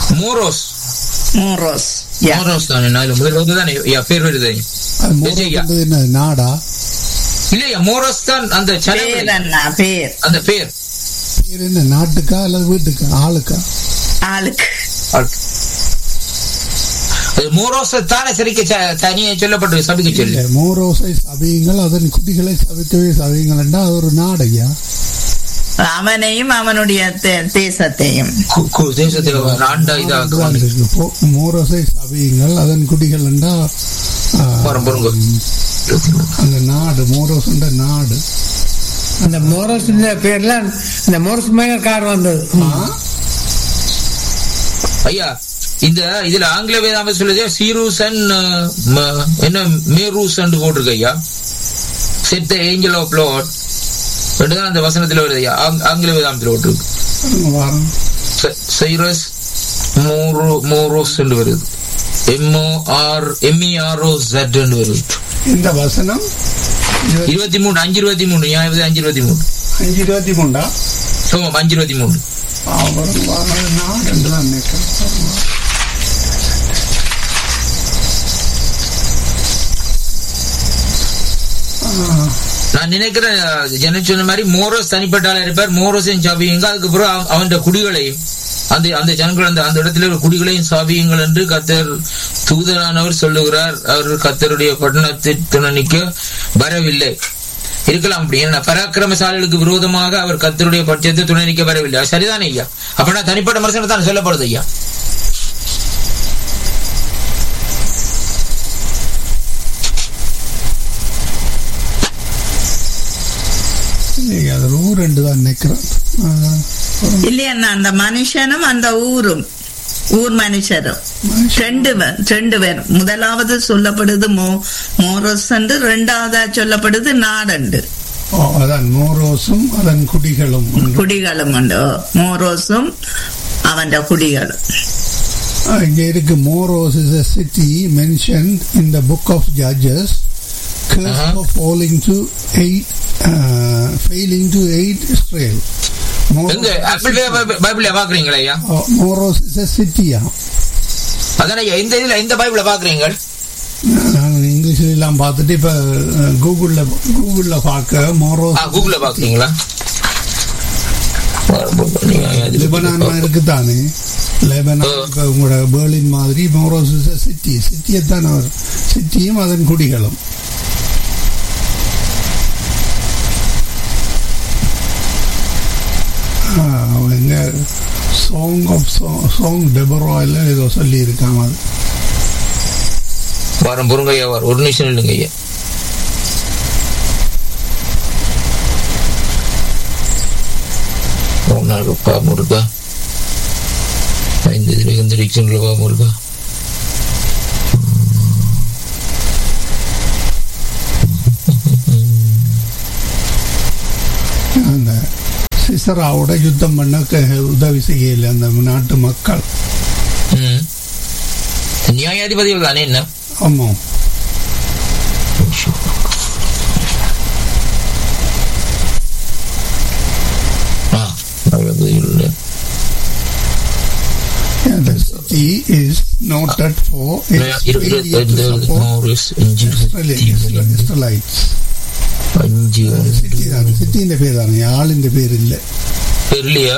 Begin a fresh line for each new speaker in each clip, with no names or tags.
மோரோஸ்
மோரோஸ் யா
மோரோஸ் தானே நான் இதுல முதல்ல வந்து தானே யா, பேர் வருது
அது மோரோஸ்
விஜயா.
என்பது என்ன நாடா
இல்லையா மோரோஸ் தான் அந்த
பேர்
சனங்கள்
என்ன பேர்
அந்த பேர்
பேர் என்ன நாட்டுக்கா அல்லது வீட்டுக்கா ஆளுக்கா
ஆளுக்கு
அது மோரோஸ் தானே சரிக்க ச- தனியே சொல்லப்பட்டு சபிக்க சொல்லு
இல்ல, மோரோசை சபியுங்கள் அதன் குடிகளை சபிக்கவே சபியுங்கள் என்றால் அது ஒரு நாடையா
அவனையும் அவனுடைய தே- தேசத்தையும்
கு- கு- தேசத்துல வர ஆண்டா இதா
அதுதான் இருக்கு. போ- மோரோசை சபியுங்கள் அதன் குடிகள் என்றால் ஆ,
போறோம் பொருங்க
அந்த நாடு மோரோஸ் என்ற நாடு
அந்த மோரஸ் பேர்ல இந்த மோரஸ் மேல கார் வந்தது
ஐயா இந்த இதுல ஆங்கில வேதாம சொல்லுது சீரூஸ் அண்ட் என்ன மேரூஸ் போட்டிருக்கு ஐயா said the angel of Lord தான் அந்த வசனத்துல வருது ஐயா ஆங்- ஆங்கில வேதாமத்துல போட்டிருக்கு
வாரம்
சைரஸ் மோரோ மோரோஸ் வருது எம்ஓ ஆர் எம்இஆர்ஓ ஜெட் வருது
இந்த வசனம் இருபத்தி-
இருபத்தி மூணு அஞ்சு இருபத்தி மூணு நியாயம் அஞ்சு இருபத்தி மூணு
அஞ்சு இருபத்தி மூண்டா
ஆமாம் அஞ்சு இருபத்தி மூணு
அப்புறம் வாரம் நாடு என்று தான் நினைக்கிறேன் ஆ,
நான் நினைக்கிறேன் ஜன சொன்ன மாதிரி மோரோஸ் தனிப்பட்ட ஆளா இருப்பார் மோரோஸையும் சாபியுங்க அதுக்கப்புறம் அவ- அவன் குடிகளையும் அந்த அந்த ஜனங்கள் அந்த அந்த இடத்துல உள்ள குடிகளையும் சாபியுங்கள் என்று கத்தர் தூதரானவர் சொல்லுகிறார் அவர் கத்தருடைய பட்டணத்தை துணனிக்க வரவில்லை இருக்கலாம் அப்படி ஏன்னா பராக்கிரமசாலிகளுக்கு விரோதமாக அவர் கத்தருடைய பட்சத்தை துணை வரவில்லை அது சரிதானே ஐயா அப்படின்னா தனிப்பட்ட மனுஷனை தான் சொல்லப்படுது ஐயா
இல்லையே, அது ஒரு ஊர் என்று தான் நினைக்கிறேன் ஆ,
இல்லையா அந்த மனுஷனும் அந்த ஊரும் ஊர் மனுஷரும் ரெண்டு பேர் ரெண்டு பேர் முதலாவது சொல்லப்படுது மோ மோரஸ் என்று ரெண்டாவதா சொல்லப்படுது நாடண்டு
ஓ, அதான் மோரோஸும் அதன் குடிகளும் என்று.
குடிகளும் உண்டு மோரோஸும் அவன் குடிகளும்
ஆ, இங்க இருக்கு Meroz is a city mentioned in the book of judges cursed
Uh-huh.
for falling to aid uh, failing to aid israel Moros
எங்க
is a
ஆப்பிள்
city.
பைபிள்ல பாக்குறீங்களா ஐயா
Oh, மோரோஸ் இஸ் a city-யா?
அதானே ஐயா இந்த இதுல இந்த பைபிள பாக்குறீங்க
நான் இங்கிலீஷ்ல எல்லாம் பார்த்துட்டு இப்ப அஹ், கூகுள்ல கூகுள்ல பார்க்க மோரோஸ்
ஆ கூகுள்ல பாக்குறீங்களா
லெபனான் இருக்குதானே லெபனான்
ஆ.
இப்ப உங்களோட பேர்லின் மாதிரி மோரோஸ் சிட்டி சிட்டியை தான் அவர் சிட்டியும் அதன் குடிகளும் ஆ, அவங்க சாங் ஆஃப் சாங் டெபராயில் ஏதோ சொல்லி இருக்காங்க அது
வாரம் பொருங்க ஐயா வாரம் ஒரு நிமிஷம் இல்லைங்க ஐயா ஒரு நாள் பாவம் இருக்கா ஐந்து இதுல எந்த டிக்ஷன்ல பாவம் இருக்கா
அந்த சிசராவோட யுத்தம் பண்ண க- உதவி செய்யல அந்த நாட்டு மக்கள்
ம். நியாயாதிபதிகள் தானே என்ன
ஆமாம்
ஆ நியாயாதிபதிகள் இல்ல.
And the city is noted for its
இரு- இரு-
failure to
இந்த
support
மோரிஸ் அஞ்சு
Israeli- Israel- Israelites.
அஞ்சு
சிட்டி தான் சிட்டியின் பேர் தானே ஆளின் பேர் இல்ல
தெரியலையா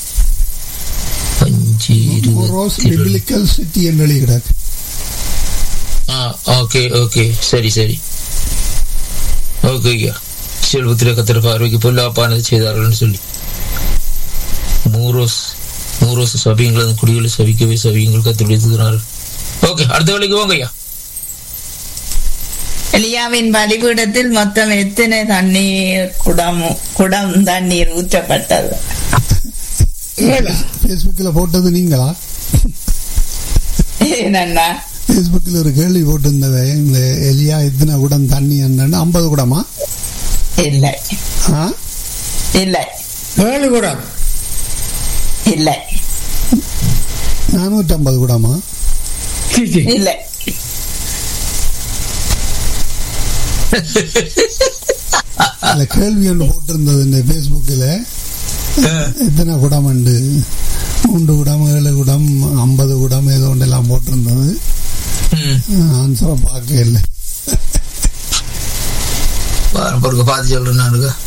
அஞ்சு
மோரோஸ்
இருபத்தி ரெண்டு.
பிபிலிக்கல் சிட்டி என்று எழுதிக்கிறார்
ஆ ஓகே ஓகே சரி சரி ஓகே ஐயா செல்வத்திலே கத்திர பார்வைக்கு பொல்லாப்பானது செய்தார்கள்னு சொல்லி மூரோஸ் மூரோஸ் சபியங்கள் அந்த குடிகளை சபிக்கவே சபியங்கள் கத்திரிக்கிறார்கள் ஓகே அடுத்த வேலைக்கு போங்க ஐயா
எலியாவின் பலிபீடத்தில் மொத்தம் எத்தனை தண்ணீர் குடம் குடம் தண்ணீர் ஊற்றப்பட்டது
ஃபேஸ்புக்கில் போட்டது நீங்களா
என்னன்னா
ஃபேஸ்புக்கில் ஒரு கேள்வி போட்டிருந்தவ இந்த எலியா எத்தனை குடம் தண்ணி என்னன்னு ஐம்பது குடமா
இல்லை
ஆ
இல்லை
ஏழு கூட
இல்லை
நானூற்றி ஐம்பது குடமா
சீச்சி
இல்லை
அந்த கேள்வி ஒன்று போட்டிருந்தது இந்த ஃபேஸ்புக்கில் எத்தனை குடம் உண்டு மூன்று குடம் ஏழு குடம் ஐம்பது பார்க்கலாம் ஏதோ ஒன்றெல்லாம் போட்டிருந்தது
ம்
ஆன்சரை பார்க்க இல்லை
பாருங்க பார்த்து சொல்றேன் நானுக்கு